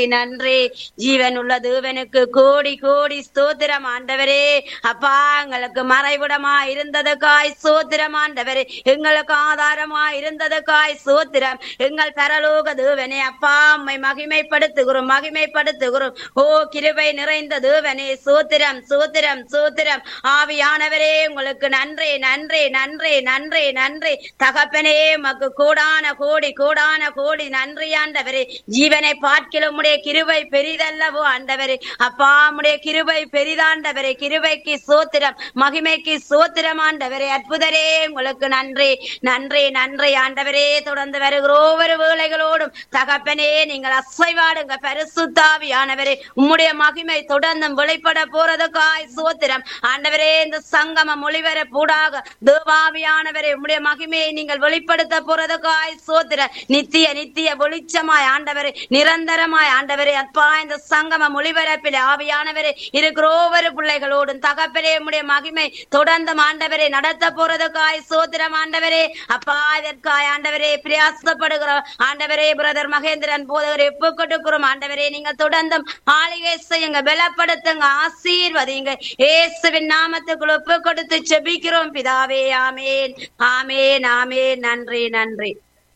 நன்றி ஜீவன் உள்ள தேவனுக்கு கோடி கோடி ஸ்தோத்திரம் ஆண்டவரே அப்பா எங்களுக்கு மறைவிடமா இருந்ததுக்காய் சோத்திரம் ஆண்டவரே எங்களுக்கு ஆதாரமா இருந்ததுக்காய் சோத்திரம் எங்கள் பரலோக தேவனே அப்பா அம்மை மகிமைப்படுத்துகிறோம் மகிமைப்படுத்துகிறோம் ஓ கிருபை நிறைந்த தேவனே சோத்திரம் சோத்திரம் சோத்திரம் ஆவியானவரே உங்களுக்கு நன்றி நன்றி நன்றி நன்றி நன்றி தகப்பனே மக்கு கோடான கோடி கோடான கோடி நன்றி ஆண்டவரே ஜீவனை பார்க்கிலும் உடைய கிருபை பெரிதல்லவோ ஆண்டவரே அப்பா உடைய கிருபை பெரிதாண்டவரே கிருபைக்கு சோத்திரம் மகிமைக்கு சோத்திரம் ஆண்டவரே அற்புதரே உங்களுக்கு நன்றி நன்றி நன்றி ஆண்டவரே தொடர்ந்து வருகிற ஒவ்வொரு வேலைகளோடும் தகப்பனே நீங்கள் அசைவாடுங்க பரிசுத்தாவியானவரே உம்முடைய மகிமை தொடர்ந்து வெளிப்பட போறதுக்காய் சோத்திரம் ஆண்டவரே இந்த சங்கம மொழிவர பூடாக தேவாவியானவரே உம்முடைய மகிமையை நீங்கள் வெளிப்படுத்த போறதுக்காய் சோத்திர நித்திய நித்திய வெளிச்சமாய் ஆண்டவரே நிரந்தரமாய் ஆண்டவரே அப்பா இந்த சங்கம மொழிபரப்பில் ஆவியானவரே இருக்கிற ஒவ்வொரு பிள்ளைகளோடும் தகப்பரே உம்முடைய மகிமை தொடர்ந்து ஆண்டவரே நடத்த போறதுக்காய் சோத்திரம் ஆண்டவரே அப்பா இதற்காய் ஆண்டவரே பிரயாசப்படுகிற ஆண்டவரே பிரதர் மகேந்திரன் போதகரை ஒப்பு கொடுக்கிறோம் ஆண்டவரே நீங்க தொடர்ந்தும் ஆளிகை செய்யுங்க பலப்படுத்துங்க ஆசீர்வதிங்க இயேசுவின் நாமத்துக்குள் ஒப்பு கொடுத்து செபிக்கிறோம் பிதாவே ஆமேன் ஆமேன் ஆமேன் நன்றி நன்றி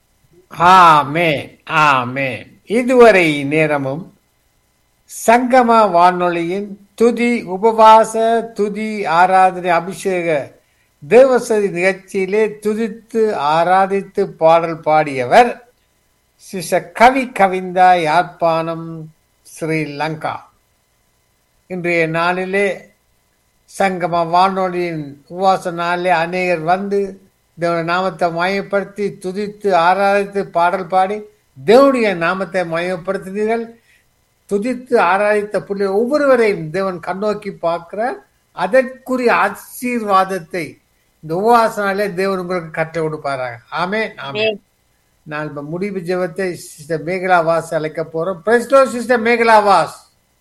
ஆமென் ஆமென் இதுவரை நேரமும் சங்கம வானொலியின் துதி உபவாச துதி ஆராதனை அபிஷேக தேவசதி நிகழ்ச்சியிலே துதித்து ஆராதித்து பாடல் பாடியவர் சிச கவி கவிந்தா யாழ்ப்பாணம் ஸ்ரீலங்கா இன்றைய நாளிலே சங்கம வானொலியின் உபவாச நாளிலே அநேகர் வந்து தேவனுடைய நாமத்தை மயப்படுத்தி துதித்து ஆராதித்து பாடல் பாடி தேவனுடைய நாமத்தை மயப்படுத்தினீர்கள் துதித்து ஆராதித்த புள்ளி ஒவ்வொருவரையும் தேவன் கண்ணோக்கி பார்க்கிறார் அதற்குரிய ஆசீர்வாதத்தை இந்த உபவாசனாலே தேவன் உங்களுக்கு கற்றுக் கொடுப்பாராங்க ஆமே ஆமே நான் இப்ப முடிவு ஜெபத்தை சிஸ்டர் மேகலா வாஸ் அழைக்க போறோம் பிரஸ்டோ sister Mekala Vaz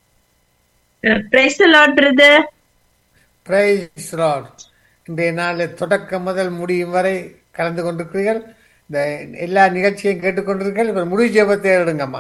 praise lord brother praise lord இன்றைய நாளில் தொடக்கம் முதல் முடியும் வரை கலந்து கொண்டிருக்கிறீர்கள் இந்த எல்லா நிகழ்ச்சியையும் கேட்டுக்கொண்டிருக்கீர்கள் இப்ப முடிவு ஜெபத்தை எடுங்கம்மா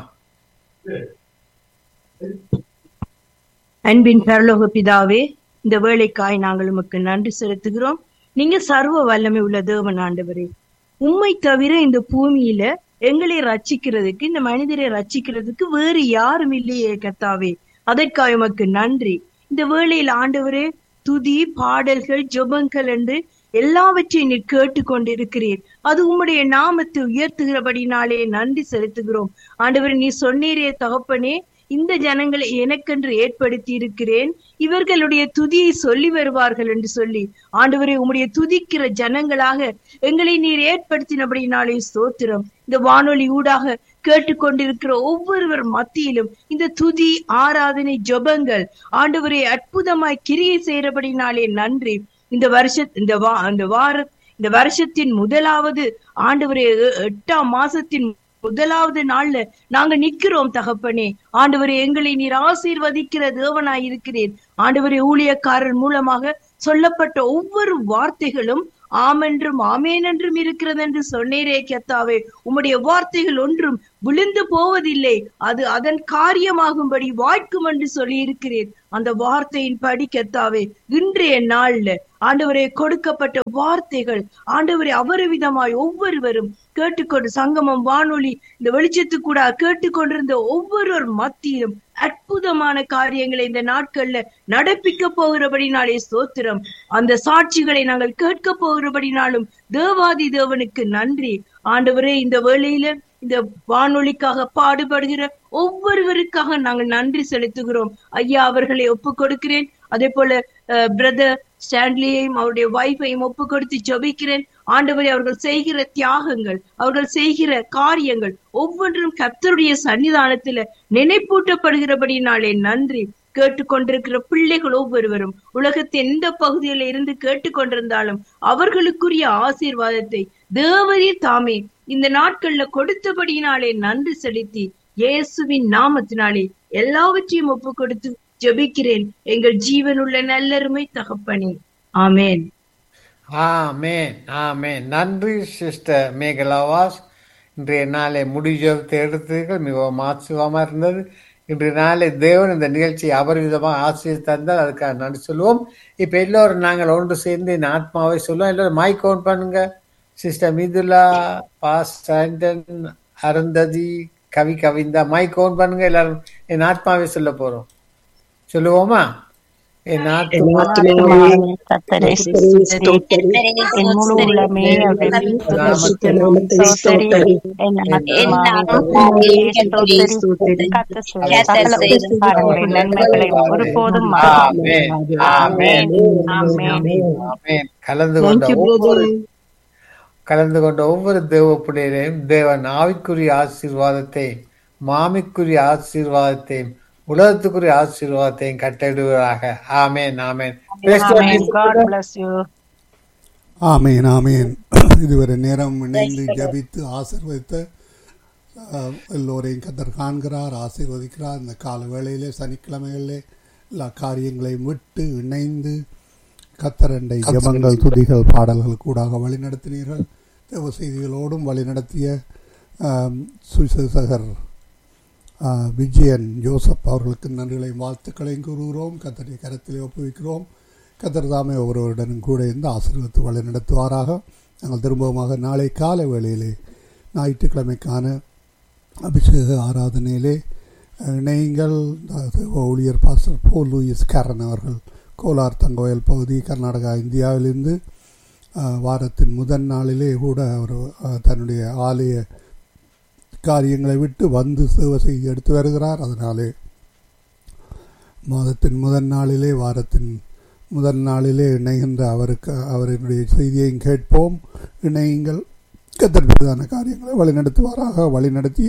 அன்பின் பரலோக பிதாவே இந்த வேலைக்காய் நாங்கள் உமக்கு நன்றி செலுத்துகிறோம் நீங்க சர்வ வல்லமை உள்ள தேவன் ஆண்டவரே உம்மை தவிர இந்த பூமியில எங்களை ரட்சிக்கிறதுக்கு இந்த மனிதரை ரட்சிக்கிறதுக்கு வேறு யாரும் இல்லையே கத்தாவே அதற்காக உமக்கு நன்றி இந்த வேளையில் ஆண்டவரே துதி பாடல்கள் ஜெபங்கள் என்று எல்லாவற்றையும் நீர் கேட்டுக்கொண்டிருக்கிறீர் அது உம்முடைய நாமத்தை உயர்த்துகிறபடினாலே நன்றி செலுத்துகிறோம் ஆண்டவர் நீ சொன்னீரே தகப்பனே இந்த ஜனங்களை எனக்கென்று ஏற்படுத்தி இருக்கிறேன் இவர்களுடைய துதியை சொல்லி வருவார்கள் என்று சொல்லி ஆண்டவரை உம்முடைய துதிக்கிற ஜனங்களாக எங்களை நீர் ஏற்படுத்தினபடினாலே ஸ்தோத்திரம் இந்த வானொலி ஊடாக கேட்டுக்கொண்டிருக்கிற ஒவ்வொருவர் மத்தியிலும் இந்த துதி ஆராதனை ஜெபங்கள் ஆண்டவரை அற்புதமாய் கிரியை செய்யறபடினாலே நன்றி இந்த வருஷ இந்த வா இந்த வார இந்த வருஷத்தின் முதலாவது ஆண்டவரே எ- எட்டாம் மாசத்தின் முதலாவது நாள்ல நாங்க நிக்கிறோம் தகப்பனே ஆண்டவரே எங்களை நீர் ஆசீர்வதிக்கிற தேவனாய் இருக்கிறீர் ஆண்டவரே ஊழியக்காரர் மூலமாக சொல்லப்பட்ட ஒவ்வொரு வார்த்தைகளும் ஆமென்றும் ஆமேன் என்றும் இருக்கிறது என்று சொன்னீரே கத்தாவே உம்முடைய வார்த்தைகள் ஒன்றும் விழுந்து போவதில்லை அது அதன் காரியமாகும்படி வாய்க்கும் என்று சொல்லி இருக்கிறீர் அந்த வார்த்தையின் படி கத்தாவே இன்றைய நாள்ல ஆண்டவரே கொடுக்கப்பட்ட வார்த்தைகள் ஆண்டவரே அவரவிதமாய் ஒவ்வொருவரும் கேட்டுக்கொண்டு சங்கமம் வானொலி இந்த வெளிச்சத்துக்கூட கேட்டுக்கொண்டிருந்த ஒவ்வொருவர் மத்தியிலும் அற்புதமான காரியங்களை இந்த நாட்கள்ல நடப்பிக்க போகிறபடினாலே ஸ்தோத்திரம் அந்த சாட்சிகளை நாங்கள் கேட்க போகிறபடினாலும் தேவாதி தேவனுக்கு நன்றி ஆண்டவரே இந்த வேளையில இந்த வானொலிக்காக பாடுபடுகிற ஒவ்வொருவருக்காக நாங்கள் நன்றி செலுத்துகிறோம் ஐயா அவர்களை ஒப்பு கொடுக்கிறேன் அதே போல பிரதர் ஸ்டான்லியையும் அவருடைய வைஃபையும் ஒப்பு கொடுத்து ஜெபிக்கிறேன் ஆண்டவரே அவர்கள் செய்கிற தியாகங்கள் அவர்கள் செய்கிற காரியங்கள் ஒவ்வொன்றும் கர்த்தருடைய சன்னிதானத்துல நினைப்பூட்டப்படுகிறபடினாலே நன்றி கேட்டுக்கொண்டிருக்கிற பிள்ளைகள் ஒவ்வொருவரும் உலகத்தின் எந்த பகுதியில இருந்து கேட்டுக்கொண்டிருந்தாலும் அவர்களுக்குரிய ஆசீர்வாதத்தை தேவரீர் தாமே இந்த நாட்கள்ல கொடுத்தபடியினாலே நன்றி செலுத்தி இயேசுவின் நாமத்தினாலே எல்லாவற்றையும் ஒப்பு கொடுத்து ஜெபிக்கிறேன் எங்கள் ஜீவனுள்ள நல்லருமை தகப்பனே ஆமென் ஆமென் ஆமென் நன்றி சிஸ்டர் மேகலாவாஸ் இன்றைய நாளை முடிஜபத்தை எடுத்தீர்கள் மிகவும் ஆச்சரியமா இருந்தது இன்று நாளை தேவன் இந்த நிகழ்ச்சியை அபரிவிதமாக ஆசிரியர் தந்தால் அதுக்காக நன்றி சொல்லுவோம் இப்ப எல்லோரும் நாங்கள் ஒன்று சேர்ந்து என் ஆத்மாவை சொல்லுவோம் எல்லோரும் மைக் ஓன் பண்ணுங்க சிஸ்டர் மிதுலா பாஸ் ஆண்டன் அருந்ததி கவி கவிந்தா மைக் ஓன் பண்ணுங்க எல்லாரும் என் ஆத்மாவை சொல்ல போறோம் சொல்லுவோமா என் ஆத்மா கத்தரை ஸ்தோத்தரி. என் முழு உள்ளமே அவருடைய ஸ்தோத்தரி. என் ஆத்மாவே கர்த்தரை ஸ்தோத்தரி. கர்த்தர் செய்த சகல உபகாரங்களின் நன்மைகளை ஒருபோதும் மறவாதே. ஆமென். ஆமென். ஆமென். கலந்து கொண்ட ஒவ்வொரு கலந்து கொண்ட ஒவ்வொரு தேவ பிள்ளைகளையும் தேவன் ஆவிக்குரிய ஆசீர்வாதத்தை மாமிக்குரிய ஆசீர்வாதத்தையும் உலகத்துக்குரிய ஆசீர்வாதத்தையும் கட்டிடுவதாக ஆமேன் ஆமேன் Amen. God bless you. ஆமேன் ஆமேன் இதுவரை நேரம் இணைந்து ஜபித்து ஆசீர்வதித்த அஹ், எல்லோரையும் கத்தர் காண்கிறார் ஆசீர்வதிக்கிறார் இந்த கால வேளையிலே சனிக்கிழமைகளிலே எல்லா காரியங்களையும் விட்டு இணைந்து கத்தரண்டை ஜபங்கள் துதிகள் பாடல்கள் கூடாக வழிநடத்தினீர்கள் தேவ செய்திகளோடும் வழிநடத்திய ஆம், சுவிசேஷகர் ஆ, விஜயன் ஜோசப் அவர்களுக்கு நன்றிகளையும் வாழ்த்துக்களையும் கூறுகிறோம் கத்தரை கரத்திலே ஒப்புவிக்கிறோம் கத்தர் தாமே ஒவ்வொருவருடனும் கூட இருந்து ஆசீர்வத்து வழி நடத்துவாராக நாங்கள் திரும்பவுமாக நாளை காலை வேளையிலே ஞாயிற்றுக்கிழமைக்கான அபிஷேக ஆராதனையிலே இணையங்கள் ஊழியர் பாஸ்டர் போல் லூயிஸ் கேரன் அவர்கள் கோலார் தங்கோயல் பகுதி கர்நாடகா இந்தியாவிலிருந்து அஹ், வாரத்தின் முதல் நாளிலே கூட அவர் அஹ், தன்னுடைய ஆலய காரியங்களை விட்டு வந்து சேவை செய்து எடுத்து வருகிறார் அதனாலே மாதத்தின் முதல் நாளிலே வாரத்தின் முதல் நாளிலே இணைகின்ற அவருக்கு அவருடைய செய்தியையும் கேட்போம் இணையுங்கள் கத்தர் மீதான காரியங்களை வழிநடத்துவாராக வழிநடத்திய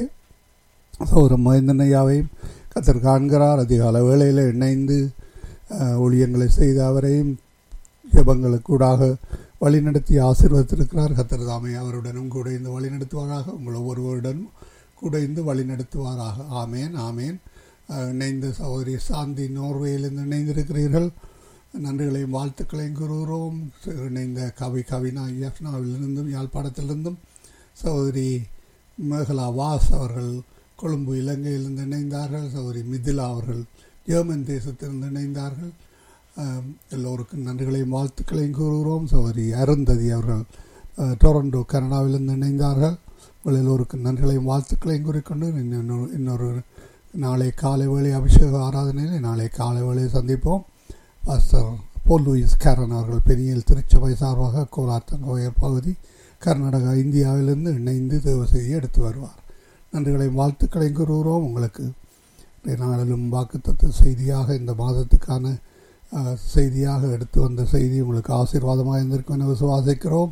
சௌர மகேந்திரனையாவையும் கத்தர் காண்கிறார் அதிகால வேளையில் இணைந்து அஹ், ஊழியங்களை செய்த அவரையும் ஜெபங்களுக்கூடாக வழிநடத்தி ஆசீர்வதித்திருக்கிறார் கத்தர் தாமே அவருடனும் கூட இந்த வழிநடத்துவாராக உங்கள் ஒவ்வொருவருடனும் கூட இந்த வழிநடத்துவாராக ஆமேன் ஆமேன் அஹ், இணைந்த சகோதரி சாந்தி நோர்வேயிலிருந்து இணைந்திருக்கிறீர்கள் நன்றிகளையும் வாழ்த்துக்களையும் கூறுகிறோம் இணைந்த கவி கவினா யஃப்னாவிலிருந்தும் யாழ்ப்பாணத்திலிருந்தும் சகோதரி மேகலா வாஸ் அவர்கள் கொழும்பு இலங்கையிலிருந்து இணைந்தார்கள் சகோதரி மிதிலா அவர்கள் ஜெர்மன் தேசத்திலிருந்து இணைந்தார்கள் ஆம், எல்லோருக்கும் நன்றிகளையும் வாழ்த்துக்களையும் கூறுகிறோம் சகோதரி அருந்ததி அவர்கள் அஹ், டொரண்டோ கனடாவிலிருந்து இணைந்தார்கள் உங்கள் எல்லோருக்கும் நன்றிகளையும் வாழ்த்துக்களையும் கூறிக்கொண்டு இன்னொரு இன்னொரு நாளை காலை வேளை அபிஷேக ஆராதனையில் நாளை காலை வேளை சந்திப்போம் பாஸ்டர் போல் லூயிஸ் கேரன் அவர்கள் பெரியல் திருச்சபை சார்பாக கோலார் தங்கோயர் பகுதி கர்நாடகா இந்தியாவிலிருந்து இணைந்து தேவ செய்தி எடுத்து வருவார் நன்றிகளையும் வாழ்த்துக்களையும் கூறுகிறோம் உங்களுக்கு இன்றைய நாளிலும் வாக்குத்தத்த செய்தியாக இந்த மாதத்துக்கான அஹ், செய்தியாக எடுத்து வந்த செய்தி உங்களுக்கு ஆசீர்வாதமாக இருந்திருக்கும் என விசுவாசிக்கிறோம்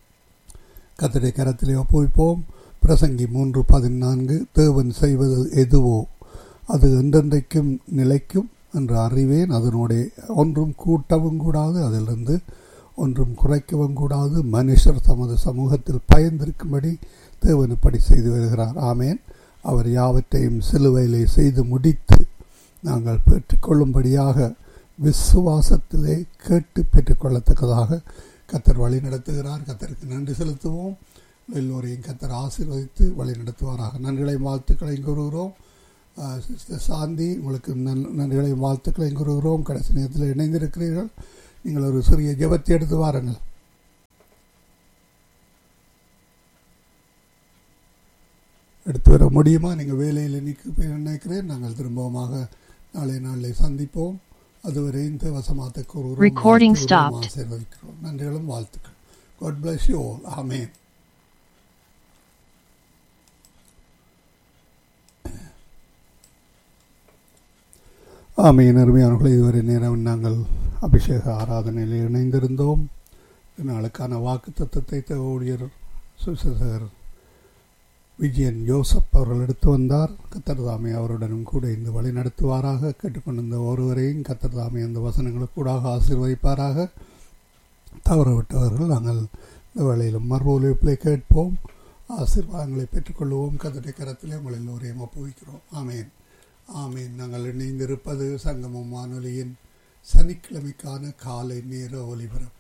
கத்தடை கரத்திலே ஒப்புவிப்போம் பிரசங்கி மூன்று பதினான்கு தேவன் செய்வது எதுவோ அது என்றென்றைக்கும் நிலைக்கும் என்று அறிவேன் அதனோடே ஒன்றும் கூட்டவும் கூடாது அதிலிருந்து ஒன்றும் குறைக்கவும் கூடாது மனுஷர் தமது சமூகத்தில் பயந்திருக்கும்படி தேவன் இப்படி செய்து வருகிறார் ஆமேன் அவர் யாவற்றையும் சிலுவையிலே செய்து முடித்து நாங்கள் பெற்றுக்கொள்ளும்படியாக விசுவாசத்திலே கேட்டு பெற்றுக்கொள்ளத்தக்கதாக கத்தர் வழி நடத்துகிறார் கத்தருக்கு நன்றி செலுத்துவோம் எல்லோரையும் கத்தர் ஆசீர்வதித்து வழி நடத்துவாராக நன்றிகளையும் வாழ்த்துக்களையும் கூறுகிறோம் ஆஹ் சிஸ்டர் சாந்தி உங்களுக்கு நன் நன்றிகளையும் வாழ்த்துக்களையும் கூறுகிறோம் கடைசி நேரத்தில் இணைந்திருக்கிறீர்கள் நீங்கள் ஒரு சிறிய ஜெபத்தை எடுத்து வாருங்கள் எடுத்து வர முடியுமா நீங்கள் வேலையில் நிற்க நினைக்கிறேன் நாங்கள் திரும்பவுமாக நாளை நாளில் சந்திப்போம் அதுவரை இந்த வசமாத்த கூறுகிறோம் Recording வாழ்த்துகிறோம், stopped. ஆசீர்வதிக்கிறோம் நன்றிகளும் வாழ்த்துக்கள் God bless you all. Amen. ஆமையின் அருமையானவர்களை இதுவரை நேரம் நாங்கள் அபிஷேக ஆராதனையில் இணைந்திருந்தோம் நாளுக்கான வாக்கு தத்துவத்தை ஊழியர் சுசேசகர் விஜயன் ஜோசப் அவர்கள் எடுத்து வந்தார் கத்தர்தாமே அவருடனும் கூட இந்த வழி நடத்துவாராக கேட்டுக்கொண்டிருந்த ஒருவரையும் கத்தர்தாமே அந்த வசனங்களுக்கூடாக ஆசீர்வதிப்பாராக தவறவிட்டவர்கள் நாங்கள் இந்த வேளையிலும் மறுவொலிப்பிலே கேட்போம் ஆசீர்வாதங்களை பெற்றுக்கொள்வோம் கத்தடை கரத்திலே உங்கள் எல்லோரையும் ஒப்புவிக்கிறோம் ஆமேன் ஆமேன் நாங்கள் இணைந்திருப்பது சங்கமம் வானொலியின் சனிக்கிழமைக்கான காலை நேர ஒலிபரப்பு